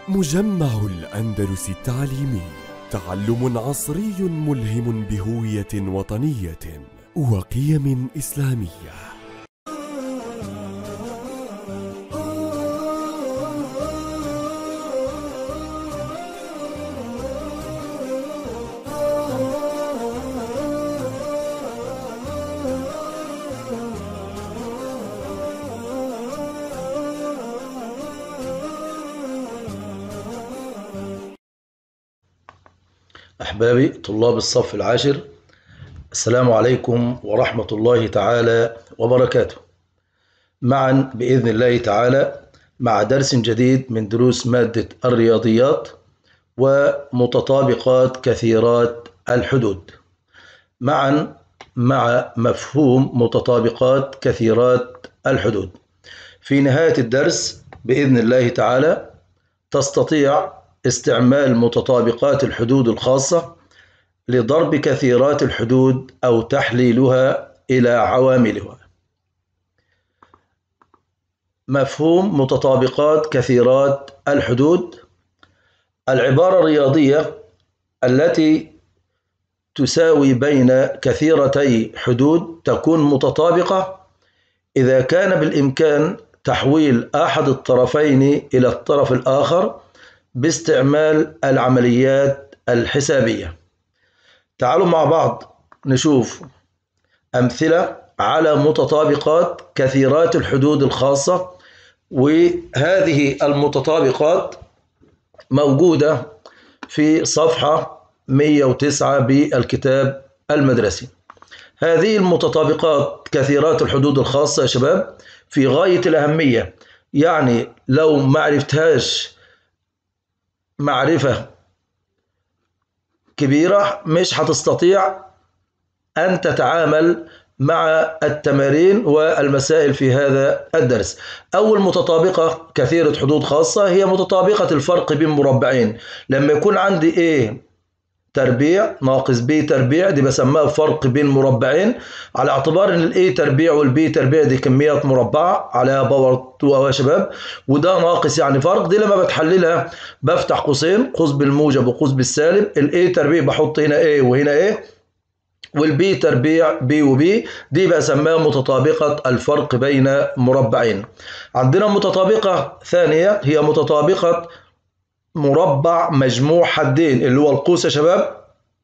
مجمع الأندلس التعليمي تعلم عصري ملهم بهوية وطنية وقيم إسلامية أحبابي طلاب الصف العاشر السلام عليكم ورحمة الله تعالى وبركاته معا بإذن الله تعالى مع درس جديد من دروس مادة الرياضيات ومتطابقات كثيرات الحدود معا مع مفهوم متطابقات كثيرات الحدود في نهاية الدرس بإذن الله تعالى تستطيع استعمال متطابقات الحدود الخاصة لضرب كثيرات الحدود أو تحليلها إلى عواملها. مفهوم متطابقات كثيرات الحدود العبارة الرياضية التي تساوي بين كثيرتي حدود تكون متطابقة إذا كان بالإمكان تحويل أحد الطرفين إلى الطرف الآخر باستعمال العمليات الحسابية تعالوا مع بعض نشوف أمثلة على متطابقات كثيرات الحدود الخاصة وهذه المتطابقات موجودة في صفحة 109 بالكتاب المدرسي هذه المتطابقات كثيرات الحدود الخاصة يا شباب في غاية الأهمية يعني لو ما عرفتهاش معرفة كبيرة مش هتستطيع أن تتعامل مع التمارين والمسائل في هذا الدرس أول متطابقة كثيرة حدود خاصة هي متطابقة الفرق بين مربعين لما يكون عندي A تربيع ناقص B تربيع دي بسميها فرق بين مربعين على اعتبار ان الاي تربيع والبي تربيع دي كميات مربعة عليها باور 2 اهو يا شباب وده ناقص يعني فرق دي لما بتحللها بفتح قوسين قوس بالموجب وقوس بالسالب الاي تربيع بحط هنا A وهنا A والبي تربيع بي وبي دي بسميها متطابقة الفرق بين مربعين عندنا متطابقة ثانية هي متطابقة مربع مجموع حدين اللي هو القوس يا شباب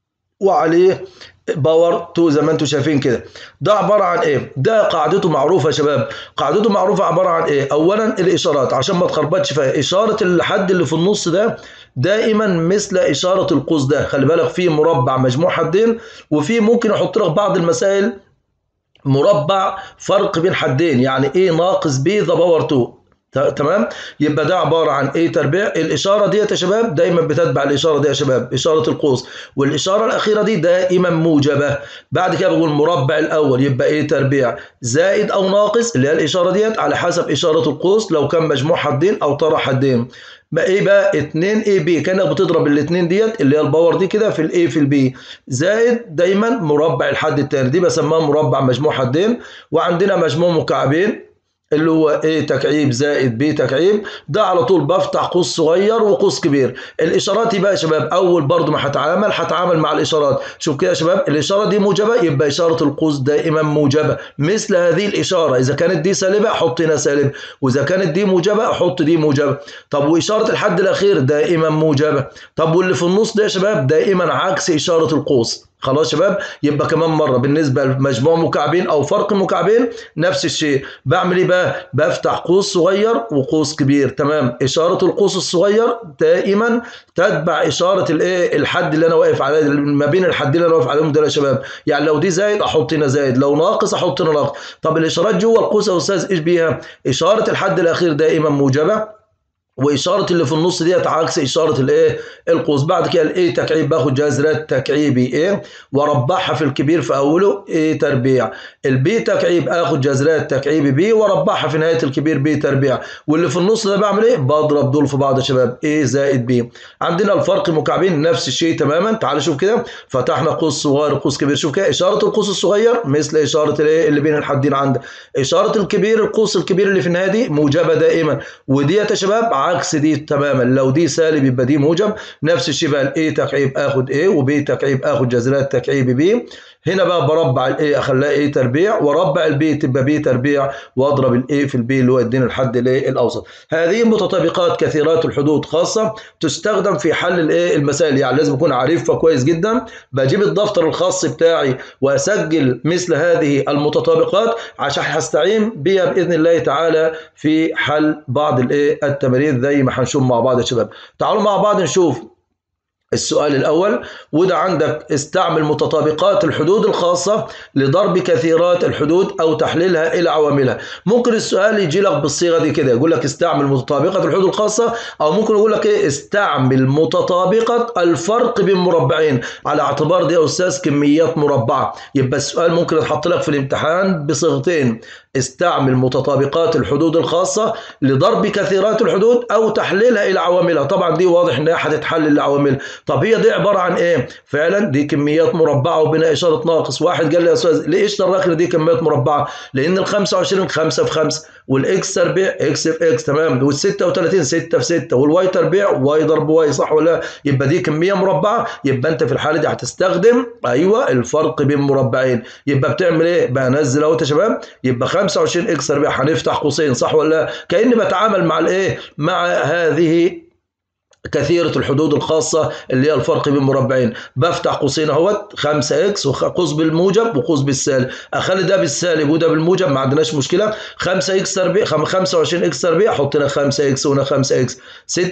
وعليه باور 2 زي ما انتم شايفين كده ده عباره عن ايه ده قاعدته معروفه يا شباب قاعدته معروفه عباره عن ايه اولا الاشارات عشان ما تخربطش فيها اشاره الحد اللي في النص ده دائما مثل اشاره القوس ده خلي بالك في مربع مجموع حدين وفي ممكن احط لك بعض المسائل مربع فرق بين حدين يعني ايه ناقص بي ذا باور 2 تمام يبقى ده عباره عن ايه تربيع الاشاره ديت يا شباب دايما بتتبع الاشاره دي يا شباب اشاره القوس والاشاره الاخيره دي دائما موجبه بعد كده بقول المربع الاول يبقى ايه تربيع زائد او ناقص اللي هي الاشاره ديت على حسب اشاره القوس لو كان مجموع حدين او طرح حدين بقى ايه بقى 2 اي بي كانك بتضرب الاثنين ديت اللي هي الباور دي كده في الاي في البي زائد دايما مربع الحد الثاني دي بسميها مربع مجموع حدين وعندنا مجموع مكعبين اللي هو A تكعيب زائد B تكعيب ده على طول بفتح قوس صغير وقوس كبير الاشارات بقى يا شباب اول برضو ما هتعامل هتعامل مع الاشارات شوف كده يا شباب الاشاره دي موجبه يبقى اشاره القوس دائما موجبه مثل هذه الاشاره اذا كانت دي سالبه احط هنا سالب واذا كانت دي موجبه احط دي موجبه طب واشاره الحد الاخير دائما موجبه طب واللي في النص ده يا شباب دائما عكس اشاره القوس خلاص شباب يبقى كمان مره بالنسبه لمجموع مكعبين او فرق مكعبين نفس الشيء بعمل ايه بقى بفتح قوس صغير وقوس كبير تمام اشاره القوس الصغير دائما تتبع اشاره الايه الحد اللي انا واقف عليه ما بين الحدين اللي انا واقف عليهم دول يا شباب يعني لو دي زايد احط هنا زايد لو ناقص احط هنا ناقص طب الاشارات جوه القوس يا استاذ ايش بيها اشاره الحد الاخير دائما موجبه واشاره اللي في النص ديت عكس اشاره الايه القوس بعد كده الايه تكعيب باخد جذر تكعيبي ايه واربعها في الكبير في اوله ايه تربيع البي تكعيب اخد جذرات تكعيبي بي واربعها في نهايه الكبير بي تربيع واللي في النص ده بعمل ايه بضرب دول في بعض يا شباب ايه زائد بي عندنا الفرق مكعبين نفس الشيء تماما تعال شوف كده فتحنا قوس صغير قوس كبير شوف كده اشاره القوس الصغير مثل اشاره الايه اللي بين الحدين عندك اشاره الكبير القوس الكبير اللي في النهايه دي موجبه دائما وديت يا شباب عكس دي تماما لو دي سالب يبقى دي موجب نفس الشيء بقى الاي تكعيب اخد ايه وبي تكعيب اخد جذرات تكعيب بي هنا بقى بربع الاي اخليها ايه تربيع واربع البي تبقى بي تربيع واضرب الاي في البي اللي هو يديني الحد الايه الاوسط هذه متطابقات كثيرات الحدود خاصه تستخدم في حل الايه المسائل يعني لازم اكون عارفها كويس جدا بجيب الدفتر الخاص بتاعي واسجل مثل هذه المتطابقات عشان هستعين بيها باذن الله تعالى في حل بعض الايه التمارين زي ما هنشوف مع بعض يا شباب تعالوا مع بعض نشوف السؤال الأول وده عندك استعمل متطابقات الحدود الخاصة لضرب كثيرات الحدود أو تحليلها إلى عواملها ممكن السؤال يجي لك بالصيغة دي كده يقول لك استعمل متطابقة الحدود الخاصة أو ممكن يقول لك إيه استعمل متطابقة الفرق بين مربعين على اعتبار دي يا أستاذ كميات مربعة يبقى السؤال ممكن يتحط لك في الامتحان بصيغتين استعمل متطابقات الحدود الخاصة لضرب كثيرات الحدود أو تحليلها إلى عواملها طبعا دي واضح إنها هتتحلل لعواملها طب هي دي عبارة عن إيه؟ فعلا دي كميات مربعة وبناء إشارة ناقص واحد قال لي يا أستاذ ليش تراك دي كميات مربعة؟ لأن ال 25 5 في 5 والإكس تربيع إكس في إكس تمام وال 36 6 في 6 والواي تربيع واي ضرب واي صح ولا لا؟ يبقى دي كمية مربعة يبقى أنت في الحالة دي هتستخدم أيوه الفرق بين مربعين يبقى بتعمل إيه؟ بنزل أهو يا شباب يبقى 25 اكس تربيع هنفتح قوسين صح ولا لا؟ كاني بتعامل مع الايه؟ مع هذه كثيرة الحدود الخاصة اللي هي الفرق بين مربعين بفتح قوسين اهوت 5 اكس وقوس بالموجب وقوس بالسالب اخلي ده بالسالب وده بالموجب ما عندناش مشكلة 5 اكس تربيع 25 اكس تربيع احط هنا 5 اكس وهنا 5 اكس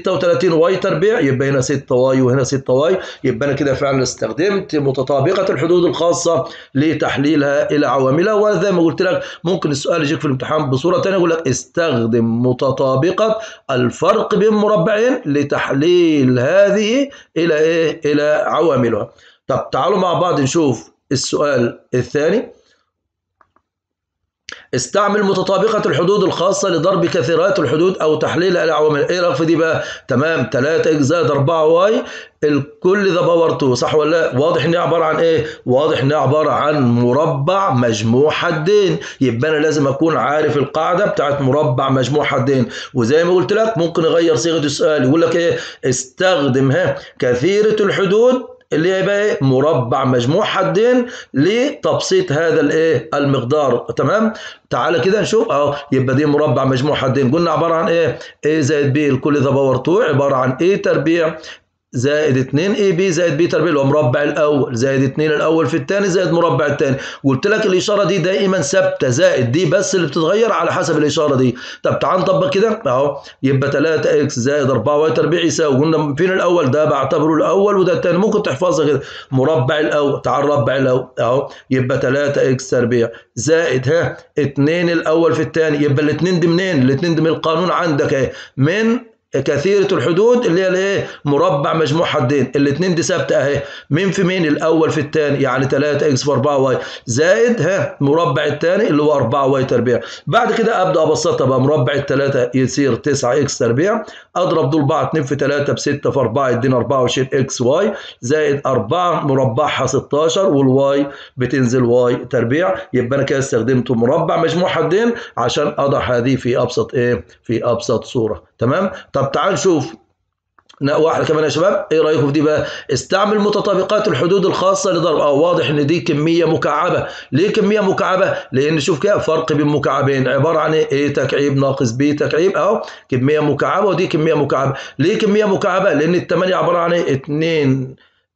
36 واي تربيع يبقى هنا 6 واي وهنا 6 واي يبقى انا كده فعلا استخدمت متطابقة الحدود الخاصة لتحليلها الى عواملها وزي ما قلت لك ممكن السؤال يجيك في الامتحان بصورة ثانيه يقول لك استخدم متطابقة الفرق بين مربعين لتحليل تحليل هذه إلى إيه؟ إلى عواملها. طب تعالوا مع بعض نشوف السؤال الثاني. استعمل متطابقة الحدود الخاصة لضرب كثيرات الحدود أو تحليلها إلى عوامل إيه رأيك في دي بقى؟ تمام 3 إكس زائد 4 واي الكل ذا باور 2 صح ولا لا؟ واضح إنها عبارة عن إيه؟ واضح إنها عبارة عن مربع مجموع حدين يبقى أنا لازم أكون عارف القاعدة بتاعت مربع مجموع حدين وزي ما قلت لك ممكن أغير صيغة السؤال يقول لك إيه؟ استخدم ها كثيرة الحدود اللي هي بقى ايه مربع مجموع حدين لتبسيط هذا الايه المقدار تمام تعالى كده نشوف اهو يبقى دي مربع مجموع حدين قلنا عباره عن ايه a زائد b الكل ذا باور 2 عباره عن a تربيع زائد 2 اي بي زائد بي تربيع اللي هو مربع الاول زائد 2 الاول في الثاني زائد مربع الثاني قلت لك الاشاره دي دائما ثابته زائد دي بس اللي بتتغير على حسب الاشاره دي طب تعال نطبق كده اهو يبقى 3 اكس زائد 4 واي تربيع يساوي قلنا فين الاول ده بعتبره الاول وده الثاني ممكن تحفظها كده مربع الاول تعال ربع الاول اهو يبقى 3 اكس تربيع زائد ها 2 الاول في الثاني يبقى الاثنين دي منين الاثنين دي من القانون عندك اهي من كثيرة الحدود اللي هي الايه مربع مجموع حدين الاثنين دي ثابته اهي مين في مين الاول في الثاني يعني 3 اكس في 4 واي زائد ها مربع الثاني اللي هو 4 واي تربيع بعد كده ابدا ابسطها بقى مربع الثلاثه يصير 9 اكس تربيع اضرب دول بعض 2 في 3 ب 6 في 4 يدينا 24 اكس واي زائد 4 مربعها 16 والواي بتنزل واي تربيع يبقى انا كده استخدمت مربع مجموع حدين عشان اضع هذه في ابسط ايه في ابسط صوره تمام طب تعال نشوف واحد كمان يا شباب ايه رايكم في دي بقى استعمل متطابقات الحدود الخاصه لضرب اه واضح ان دي كميه مكعبه ليه كميه مكعبه لان شوف كده فرق بين مكعبين عباره عن ايه ايه تكعيب ناقص بي تكعيب اهو كميه مكعبه ودي كميه مكعبه ليه كميه مكعبه لان الثمانيه عباره عن ايه 2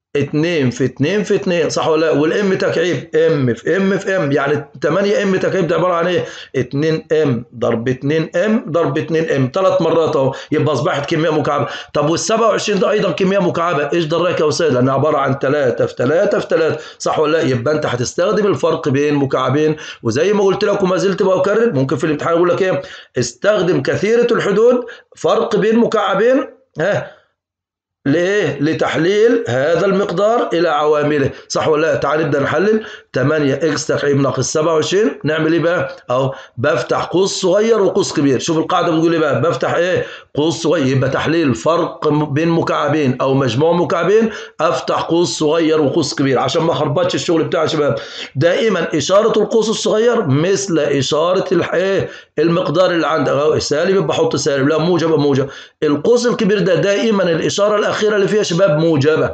2 في 2 في 2 صح ولا لا والام تكعيب ام في ام في ام يعني 8 ام تكعيب ده عباره عن ايه 2 ام ضرب 2 ام ضرب 2 ام ثلاث مرات اهو يبقى اصبحت كميه مكعبه طب وال 27 ده ايضا كميه مكعبه ايش دراك يا استاذ لانها عباره عن 3 في 3 في 3 صح ولا لا يبقى انت هتستخدم الفرق بين مكعبين وزي ما قلت لك وما زلت بكرر ممكن في الامتحان اقول لك ايه استخدم كثيره الحدود فرق بين مكعبين ها ليه؟ لتحليل هذا المقدار إلى عوامله صح ولا لا؟ تعال نبدأ نحلل 8 اكس تكعيب ناقص 27 نعمل ايه بقى؟ اهو بفتح قوس صغير وقوس كبير شوف القاعدة بتقول ايه بقى؟ بفتح ايه؟ قوس صغير يبقى تحليل فرق بين مكعبين او مجموع مكعبين افتح قوس صغير وقوس كبير عشان ما اخربطش الشغل بتاعي يا شباب دائما اشارة القوس الصغير مثل اشارة ايه؟ المقدار اللي عندك اهو سالب يبقى احط سالب لا موجب موجب القوس الكبير ده دائما الاشارة الأخيرة اللي فيها شباب موجبة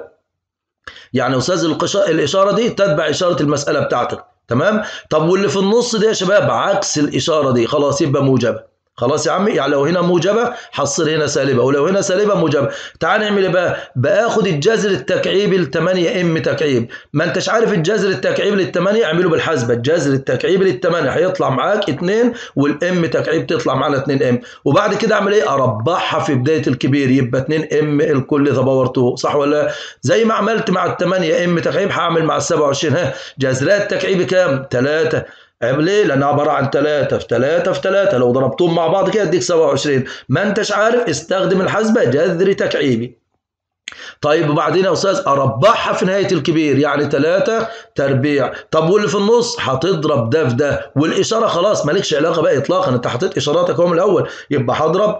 يعني أستاذ الإشارة دي تتبع إشارة المسألة بتاعتك تمام طب واللي في النص دي يا شباب عكس الإشارة دي خلاص يبقى موجبة خلاص يا عمي يعني لو هنا موجبه حصل هنا سالبه ولو هنا سالبه موجبه تعال نعمل ايه بقى باخد الجذر التكعيبي ل 8 ام تكعيب ما انتش عارف الجذر التكعيبي لل 8 اعمله بالحسبه الجذر التكعيبي لل 8 هيطلع معاك 2 والام تكعيب تطلع معانا 2 ام وبعد كده اعمل ايه اربعها في بدايه الكبير يبقى 2 ام الكل ذا باور 2 صح ولا زي ما عملت مع ال 8 ام تكعيب هعمل مع ال 27 ها جذرات تكعيبي كام 3 ليه؟ لأنها عبارة عن 3 في 3 في 3 لو ضربتهم مع بعض كده اديك 27 ما انتش عارف استخدم الحسبة جذر تكعيبي طيب وبعدين يا استاذ اربعها في نهايه الكبير يعني 3 تربيع طب واللي في النص هتضرب ده في ده والاشاره خلاص مالكش علاقه بقى اطلاقا انت حطيت اشاراتك اهو من الاول يبقى هضرب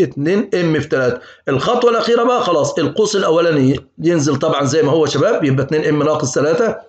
2 ام في 3 الخطوه الاخيره بقى خلاص القوس الاولاني ينزل طبعا زي ما هو شباب يبقى 2 ام ناقص 3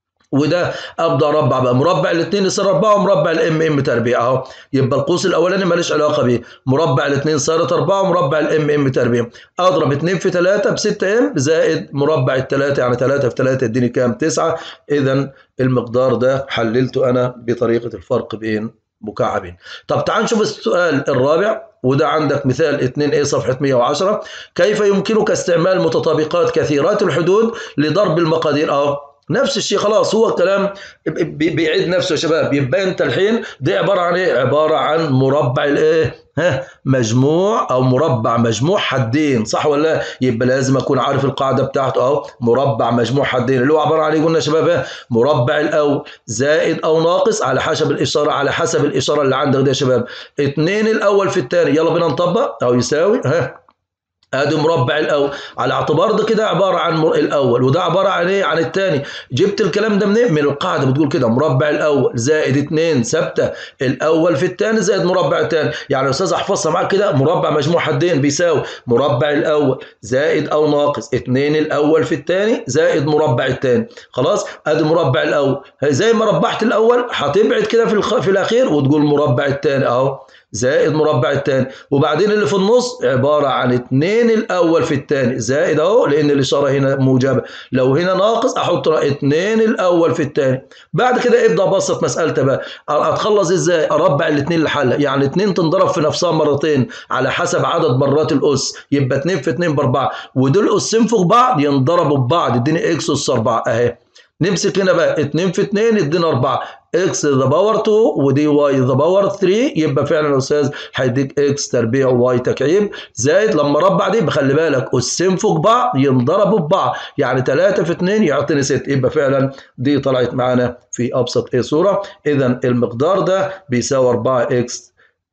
وده ابدا اربع بقى مربع الاثنين يصير اربعه ومربع الام ام تربيع اهو يبقى القوس الاولاني ماليش علاقه بيه مربع الاثنين صارت اربعه ومربع الام ام تربيع اضرب 2 في 3 ب 6 ام زائد مربع الثلاثه يعني 3 في 3 يديني كام 9 اذا المقدار ده حللته انا بطريقه الفرق بين مكعبين طب تعال نشوف السؤال الرابع وده عندك مثال 2 a صفحة 110 كيف يمكنك استعمال متطابقات كثيرات الحدود لضرب المقادير اهو نفس الشيء خلاص هو الكلام بيعيد نفسه يا شباب يبقى انت الحين دي عباره عن ايه؟ عباره عن مربع الايه؟ ها مجموع او مربع مجموع حدين صح ولا لا؟ يبقى لازم اكون عارف القاعده بتاعته اهو مربع مجموع حدين اللي هو عباره عن ايه قلنا يا شباب ايه؟ مربع الاول زائد او ناقص على حسب الاشاره على حسب الاشاره اللي عندك دي يا شباب اثنين الاول في الثاني يلا بينا نطبق او يساوي ها ادي مربع الاول على اعتبار ده كده عباره عن الاول وده عباره عن ايه عن الثاني جبت الكلام ده منين من القاعده بتقول كده مربع الاول زائد 2 ثابته الاول في الثاني زائد مربع الثاني يعني يا استاذ احفظها معاك كده مربع مجموع حدين بيساوي مربع الاول زائد او ناقص 2 الاول في الثاني زائد مربع الثاني خلاص ادي مربع الاول زي ما ربحت الاول هتبعد كده في الخ... في الاخير وتقول مربع الثاني اهو زائد مربع الثاني وبعدين اللي في النص عبارة عن 2 الأول في الثاني زائد أهو لأن الإشارة هنا موجبة لو هنا ناقص أحط 2 الأول في الثاني بعد كده ابدأ أبسط مسألتي بقى أتخلص إزاي أربع الاثنين لحل يعني 2 تنضرب في نفسها مرتين على حسب عدد مرات الأس يبقى 2 في 2 بأربعة ودول أسين فوق بعض ينضربوا ببعض يديني إكس أس 4 أهي نمسك هنا بقى 2 في 2 يدينا 4 اكس ذا باور 2 ودي واي ذا باور 3 يبقى فعلا يا استاذ هيديك اكس تربيع واي تكعيب زائد لما ربع دي بخلي بالك اسين فوق بعض ينضربوا ببعض يعني 3 في 2 يعطيني 6 يبقى فعلا دي طلعت معانا في ابسط ايه صوره اذا المقدار ده بيساوي 4 اكس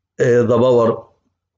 ذا باور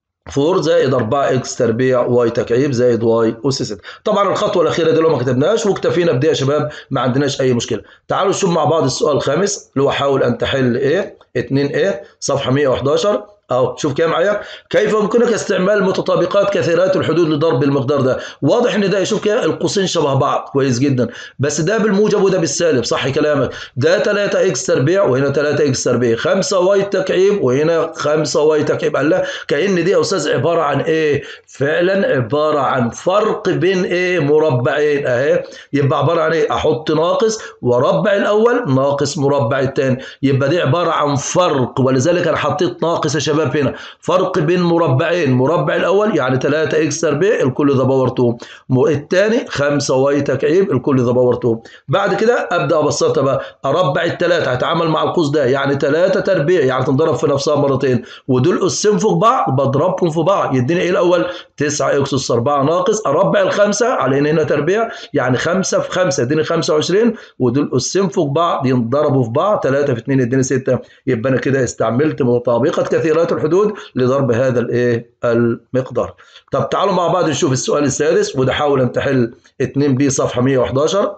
4 زائد 4 اكس تربيع واي تكعيب زائد واي اس 6 طبعا الخطوه الاخيره دي لو ما كتبناش واكتفينا بدي يا شباب ما عندناش اي مشكله تعالوا نشوف مع بعض السؤال الخامس اللي هو حاول ان تحل ايه 2 ايه صفحه 111 اهو شوف كده معايا كيف يمكنك استعمال متطابقات كثيرات الحدود لضرب المقدار ده واضح ان ده شوف كده القوسين شبه بعض كويس جدا بس ده بالموجب وده بالسالب صح كلامك ده 3 اكس تربيع وهنا 3 اكس تربيع 5 واي تكعيب وهنا 5 واي تكعيب قال لا كان دي يا استاذ عباره عن ايه فعلا عباره عن فرق بين ايه مربعين اهي يبقى عباره عن ايه احط ناقص وربع الاول ناقص مربع الثاني يبقى دي عباره عن فرق ولذلك انا حطيت ناقص يا شباب هنا فرق بين مربعين مربع الاول يعني 3 اكس تربيع الكل ذا باور 2 الثاني 5 واي تكعيب الكل ذا باور 2 بعد كده ابدا ابسطها بقى اربع الثلاثه هتعامل مع القوس ده يعني 3 تربيع يعني تنضرب في نفسها مرتين ودول اسين فوق بعض بضربهم في بعض يديني ايه الاول 9 اكس اس 4 ناقص اربع الخمسه على ان هنا تربيع يعني 5 في 5 يديني 25 ودول اسين فوق بعض ينضربوا في بعض 3 في 2 يديني 6 يبقى انا كده استعملت متطابقه كثيرات كثرات الحدود لضرب هذا الايه المقدار طب تعالوا مع بعض نشوف السؤال السادس وده حاول ان تحل 2 بي صفحه 111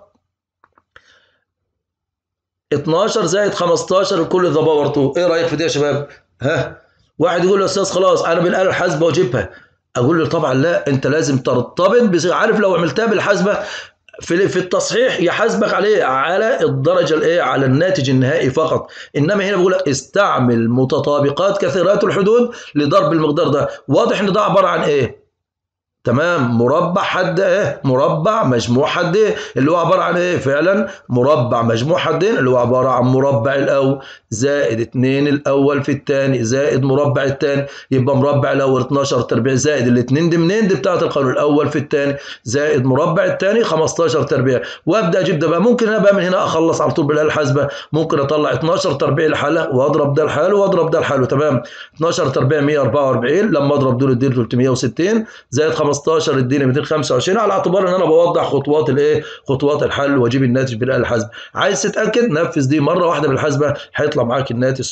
12 زائد 15 لكل ذا باور 2 ايه رايك في دي يا شباب ها واحد يقول له يا استاذ خلاص انا بالاله الحاسبه واجيبها اقول له طبعا لا انت لازم ترتبط بصيغه عارف لو عملتها بالحاسبه في في التصحيح يحاسبك عليه على الدرجه الايه على الناتج النهائي فقط انما هنا بقول لك استعمل متطابقات كثيرات الحدود لضرب المقدار ده واضح ان ده عباره عن ايه تمام مربع حد ايه مربع مجموع حد ايه اللي هو عباره عن ايه فعلا مربع مجموع حدين اللي هو عباره عن مربع الاول زائد 2 الاول في الثاني زائد مربع الثاني يبقى مربع الاول 12 تربيع زائد الاثنين دي منين دي بتاعت القانون الاول في الثاني زائد مربع الثاني 15 تربيع وابدا اجيب ده بقى ممكن انا بقى من هنا اخلص على طول بالاله الحاسبه ممكن اطلع 12 تربيع لحاله واضرب ده لحاله واضرب ده لحاله تمام 12 تربيع 144 لما اضرب دول اديني 360 زائد 15 اديني 225 على اعتبار ان انا بوضح خطوات الايه خطوات الحل واجيب الناتج بالاله الحاسبه عايز تتاكد نفذ دي مره واحده بالحاسبه هيطلع معاك الناتج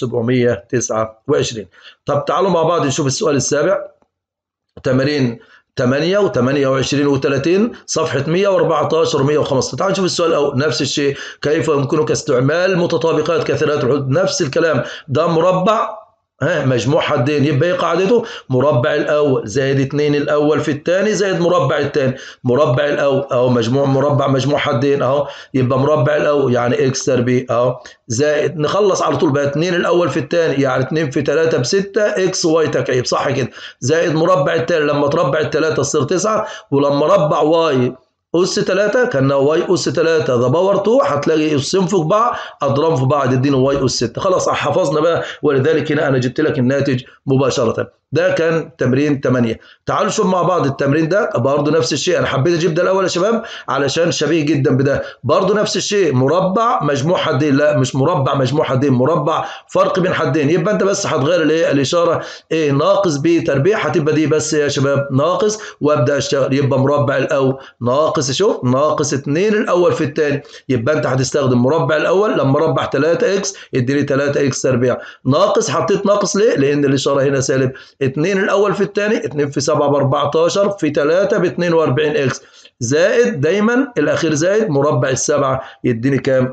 729 طب تعالوا مع بعض نشوف السؤال السابع تمارين 8 و28 و30 صفحة 114 و115 تعالوا نشوف السؤال الأول نفس الشيء كيف يمكنك استعمال متطابقات كثيرات الحدود نفس الكلام ده مربع ها مجموع حدين يبقى ايه قاعدته مربع الاول زائد 2 الاول في الثاني زائد مربع الثاني مربع الاول اهو مجموع مربع مجموع حدين اهو يبقى مربع الاول يعني اكس تربيع اهو زائد نخلص على طول بقى 2 الاول في الثاني يعني 2 في 3 ب 6 اكس واي تكعيب صح كده زائد مربع الثاني لما تربع الثلاثه تصير 9 ولما ربع واي أس 3 كان واي أس 3 ذا باور 2 هتلاقي أسين فوق بعض أضرب في بعض يدينا واي أس 6 خلاص حفظنا بقى ولذلك هنا أنا جبت لك الناتج مباشرة ده كان تمرين 8 تعالوا نشوف مع بعض التمرين ده برضه نفس الشيء انا حبيت اجيب ده الاول يا شباب علشان شبيه جدا بده برضه نفس الشيء مربع مجموع حدين لا مش مربع مجموع حدين مربع فرق بين حدين يبقى انت بس هتغير الايه الاشاره ايه ناقص ب تربيع هتبقى دي بس يا شباب ناقص وابدا اشتغل يبقى مربع الاول ناقص شوف ناقص 2 الاول في الثاني يبقى انت هتستخدم مربع الاول لما ربع 3 اكس اديني 3 اكس تربيع ناقص حطيت ناقص ليه لان الاشاره هنا سالب 2 الاول في الثاني 2 في 7 ب 14 في 3 ب 42 اكس زائد دايما الاخير زائد مربع السبعه يديني كام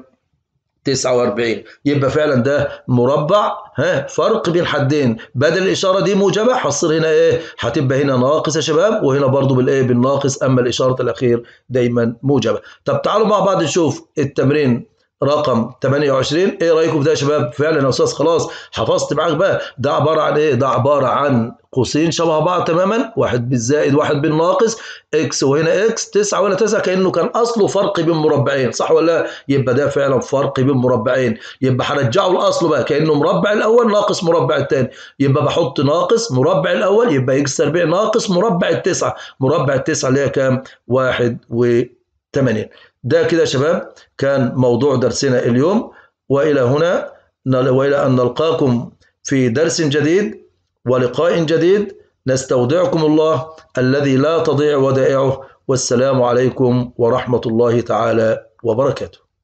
49 يبقى فعلا ده مربع ها فرق بين حدين بدل الاشاره دي موجبه هتصير هنا ايه هتبقى هنا ناقص يا شباب وهنا برضو بالايه بالناقص اما الاشاره الاخير دايما موجبه طب تعالوا مع بعض نشوف التمرين رقم 28 ايه رايكم في ده يا شباب فعلا يا استاذ خلاص حفظت معاك بقى ده عباره عن ايه ده عباره عن قوسين شبه بعض تماما واحد بالزائد واحد بالناقص اكس وهنا اكس 9 ولا 9 كانه كان اصله فرق بين مربعين صح ولا لا يبقى ده فعلا فرق بين مربعين يبقى هرجعه لاصله بقى كانه مربع الاول ناقص مربع الثاني يبقى بحط ناقص مربع الاول يبقى اكس تربيع ناقص مربع التسعه مربع التسعه اللي هي كام 81 ده كده يا شباب كان موضوع درسنا اليوم والى هنا والى ان نلقاكم في درس جديد ولقاء جديد نستودعكم الله الذي لا تضيع ودائعه والسلام عليكم ورحمه الله تعالى وبركاته